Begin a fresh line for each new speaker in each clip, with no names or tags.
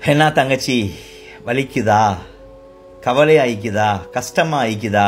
என்ன தங்கச்சி வலிக்குதா கவலை ஆயிக்குதா கஷ்டமா ஆயிக்குதா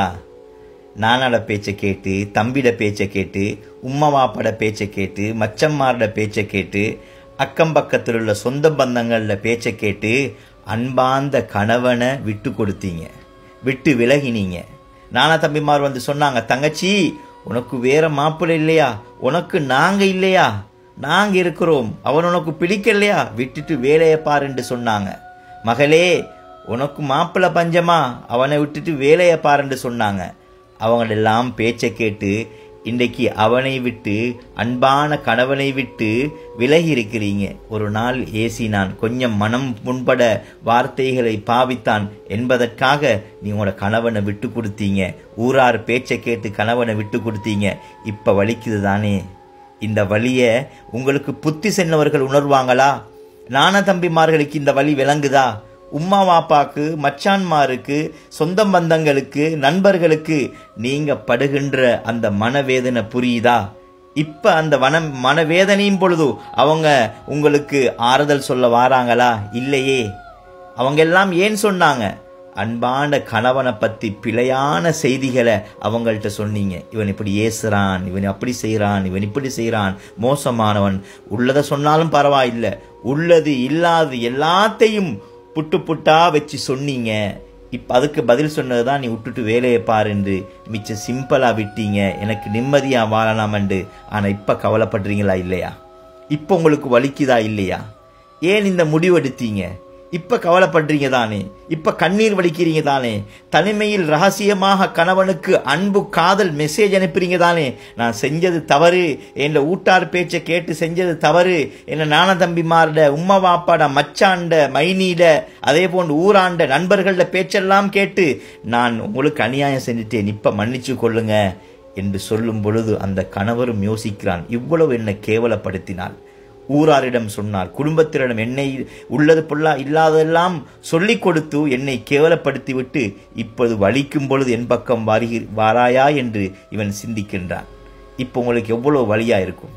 நானோட பேச்சை கேட்டு தம்பிட பேச்சை கேட்டு உம்மா வாப்பட பேச்சை கேட்டு மச்சம்மாரோட பேச்சை கேட்டு அக்கம் பக்கத்தில் உள்ள சொந்த பந்தங்கள பேச்சை கேட்டு அன்பார்ந்த கணவனை விட்டு கொடுத்தீங்க விட்டு விலகினீங்க நானா தம்பிமார் வந்து சொன்னாங்க தங்கச்சி உனக்கு வேற மாப்பிள்ளை இல்லையா உனக்கு நாங்க இல்லையா நாங்க இருக்கிறோம் அவன் உனக்கு பிடிக்கலையா விட்டுட்டு வேலையை பாருன்னு சொன்னாங்க மகளே உனக்கு மாப்பிள்ளை பஞ்சமா அவனை விட்டுட்டு வேலையை பாருன்னு சொன்னாங்க அவங்களெல்லாம் பேச்சை கேட்டு இன்றைக்கு அவனை விட்டு அன்பான கணவனை விட்டு விலகி இருக்கிறீங்க ஒரு நாள் ஏசினான் கொஞ்சம் மனம் முன்பட வார்த்தைகளை பாவித்தான் என்பதற்காக நீ உங்களோட கணவனை விட்டு கொடுத்தீங்க ஊரார் பேச்சை கேட்டு கணவனை விட்டு கொடுத்தீங்க இப்ப வலிக்குது தானே இந்த வலிய உங்களுக்கு புத்தி சென்றவர்கள் உணர்வாங்களா நான தம்பிமார்களுக்கு இந்த வலி விளங்குதா உம்மா வாப்பாக்கு மச்சான்மாருக்கு சொந்த பந்தங்களுக்கு நண்பர்களுக்கு நீங்க படுகின்ற அந்த மனவேதனை புரியுதா இப்ப அந்த வன மனவேதனையும் பொழுது அவங்க உங்களுக்கு ஆறுதல் சொல்ல வாராங்களா இல்லையே அவங்க எல்லாம் ஏன் சொன்னாங்க அன்பான கணவனை பத்தி பிழையான செய்திகளை அவங்கள்ட்ட சொன்னீங்க இவன் இப்படி ஏசுறான் இவன் அப்படி செய்றான் இவன் இப்படி செய்றான் மோசமானவன் உள்ளதை சொன்னாலும் பரவாயில்லை உள்ளது இல்லாது எல்லாத்தையும் புட்டு புட்டா வச்சு சொன்னீங்க இப்ப அதுக்கு பதில் சொன்னதுதான் நீ விட்டுட்டு வேலையை பாருன்று மிச்சம் சிம்பிளா விட்டீங்க எனக்கு நிம்மதியா வாழலாமண்டு ஆனா இப்ப கவலைப்படுறீங்களா இல்லையா இப்ப உங்களுக்கு வலிக்குதா இல்லையா ஏன் இந்த முடிவு எடுத்தீங்க இப்ப கவலைப்படுறீங்க தானே இப்ப கண்ணீர் வலிக்கிறீங்க தானே தனிமையில் ரகசியமாக கணவனுக்கு அன்பு காதல் மெசேஜ் அனுப்புறீங்க தானே நான் செஞ்சது தவறு என் ஊட்டார் பேச்சை கேட்டு செஞ்சது தவறு என்ன நான தம்பிமார்ட உம்மா வாப்பாட மச்சாண்ட மைனிட அதே போன்று ஊராண்ட நண்பர்கள பேச்செல்லாம் கேட்டு நான் உங்களுக்கு அநியாயம் செஞ்சுட்டேன் இப்ப மன்னிச்சு கொள்ளுங்க என்று சொல்லும் பொழுது அந்த கணவரும் யோசிக்கிறான் இவ்வளவு என்னை கேவலப்படுத்தினாள் ஊராரிடம் சொன்னார் குடும்பத்தினரிடம் என்னை உள்ளது பொல்லா இல்லாததெல்லாம் சொல்லிக் கொடுத்து என்னை கேவலப்படுத்தி விட்டு இப்போது வலிக்கும் பொழுது என் பக்கம் வாரி வாராயா என்று இவன் சிந்திக்கின்றான் இப்போ உங்களுக்கு எவ்வளவு வழியா இருக்கும்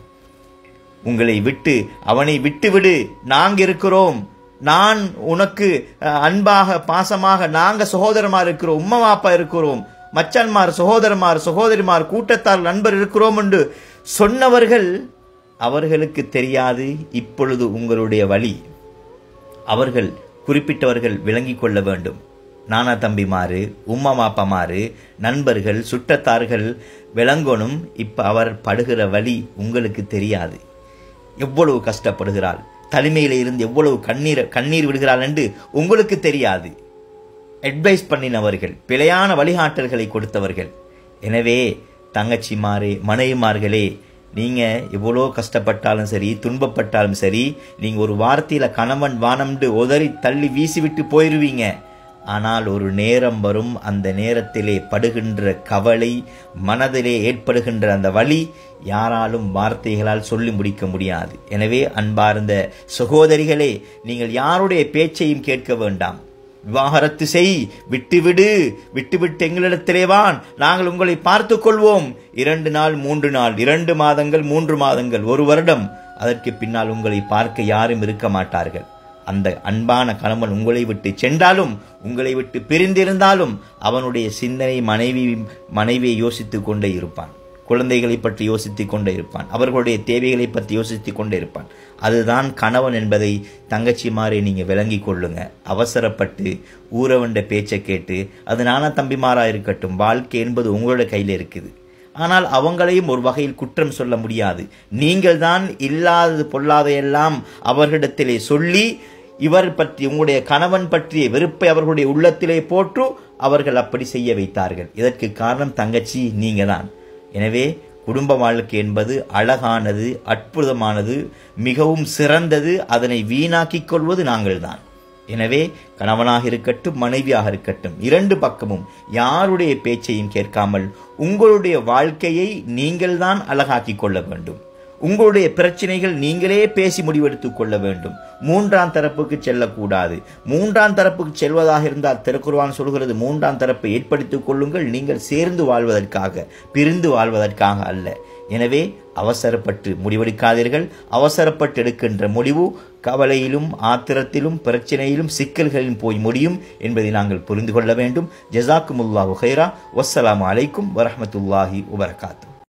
உங்களை விட்டு அவனை விட்டு விடு நாங்க இருக்கிறோம் நான் உனக்கு அஹ், அன்பாக பாசமாக நாங்க சகோதரமா இருக்கிறோம் உம்மா வாப்பா இருக்கிறோம் மச்சான்மார் சகோதரமார் சகோதரிமார் கூட்டத்தார் நண்பர் இருக்கிறோம் என்று சொன்னவர்கள் அவர்களுக்கு தெரியாது இப்பொழுது உங்களுடைய வழி அவர்கள் குறிப்பிட்டவர்கள் விளங்கிக் கொள்ள வேண்டும் நானா தம்பிமாரு உம்மா மாப்பமாரு நண்பர்கள் சுற்றத்தார்கள் விளங்கணும் இப்ப அவர் படுகிற வழி உங்களுக்கு தெரியாது எவ்வளவு கஷ்டப்படுகிறாள் தனிமையில இருந்து எவ்வளவு கண்ணீர் கண்ணீர் விடுகிறாள் என்று உங்களுக்கு தெரியாது அட்வைஸ் பண்ணினவர்கள் பிழையான வழிகாட்டல்களை கொடுத்தவர்கள் எனவே தங்கச்சிமாரே மனைவிமார்களே நீங்க எவ்வளோ கஷ்டப்பட்டாலும் சரி துன்பப்பட்டாலும் சரி நீங்க ஒரு வார்த்தையில கணவன் வானம்ண்டு உதறி தள்ளி வீசிவிட்டு போயிருவீங்க ஆனால் ஒரு நேரம் வரும் அந்த நேரத்திலே படுகின்ற கவலை மனதிலே ஏற்படுகின்ற அந்த வலி யாராலும் வார்த்தைகளால் சொல்லி முடிக்க முடியாது எனவே அன்பார்ந்த சகோதரிகளே நீங்கள் யாருடைய பேச்சையும் கேட்க வேண்டாம் விவாகரத்து செய் விட்டுவிடு விட்டுவிட்டு எங்களிடத்திலே வான் நாங்கள் உங்களை பார்த்துக் கொள்வோம் இரண்டு நாள் மூன்று நாள் இரண்டு மாதங்கள் மூன்று மாதங்கள் ஒரு வருடம் அதற்கு பின்னால் உங்களை பார்க்க யாரும் இருக்க மாட்டார்கள் அந்த அன்பான கணவன் உங்களை விட்டு சென்றாலும் உங்களை விட்டு பிரிந்திருந்தாலும் அவனுடைய சிந்தனை மனைவி மனைவியை யோசித்துக் கொண்டே இருப்பான் குழந்தைகளை பற்றி யோசித்துக் கொண்டே இருப்பான் அவர்களுடைய தேவைகளை பற்றி யோசித்துக் கொண்டே இருப்பான் அதுதான் கணவன் என்பதை தங்கச்சிமாரை நீங்க விளங்கிக் கொள்ளுங்க அவசரப்பட்டு ஊரவண்ட பேச்சை கேட்டு அது நானா தம்பிமாரா இருக்கட்டும் வாழ்க்கை என்பது உங்களோட கையில இருக்குது ஆனால் அவங்களையும் ஒரு வகையில் குற்றம் சொல்ல முடியாது நீங்கள் தான் இல்லாதது பொல்லாதையெல்லாம் அவர்களிடத்திலே சொல்லி இவர் பற்றி உங்களுடைய கணவன் பற்றிய வெறுப்பை அவர்களுடைய உள்ளத்திலே போற்று அவர்கள் அப்படி செய்ய வைத்தார்கள் இதற்கு காரணம் தங்கச்சி நீங்க தான் எனவே குடும்ப வாழ்க்கை என்பது அழகானது அற்புதமானது மிகவும் சிறந்தது அதனை வீணாக்கிக் கொள்வது நாங்கள்தான் எனவே கணவனாக இருக்கட்டும் மனைவியாக இருக்கட்டும் இரண்டு பக்கமும் யாருடைய பேச்சையும் கேட்காமல் உங்களுடைய வாழ்க்கையை நீங்கள்தான் அழகாக்கிக் கொள்ள வேண்டும் உங்களுடைய பிரச்சனைகள் நீங்களே பேசி முடிவெடுத்துக் கொள்ள வேண்டும் மூன்றாம் தரப்புக்கு செல்லக்கூடாது மூன்றாம் தரப்புக்கு செல்வதாக இருந்தால் திருக்குர்வான் சொல்கிறது மூன்றாம் தரப்பை ஏற்படுத்திக் கொள்ளுங்கள் நீங்கள் சேர்ந்து வாழ்வதற்காக பிரிந்து வாழ்வதற்காக அல்ல எனவே அவசரப்பட்டு முடிவெடுக்காதீர்கள் அவசரப்பட்டு எடுக்கின்ற முடிவு கவலையிலும் ஆத்திரத்திலும் பிரச்சனையிலும் சிக்கல்களிலும் போய் முடியும் என்பதை நாங்கள் புரிந்து கொள்ள வேண்டும் ஜசாக்குமுல்லாஹு ஹைரா வஸ்ஸலாமு அலைக்கும் வரஹ்மத்துல்லாஹி வபரகாத்து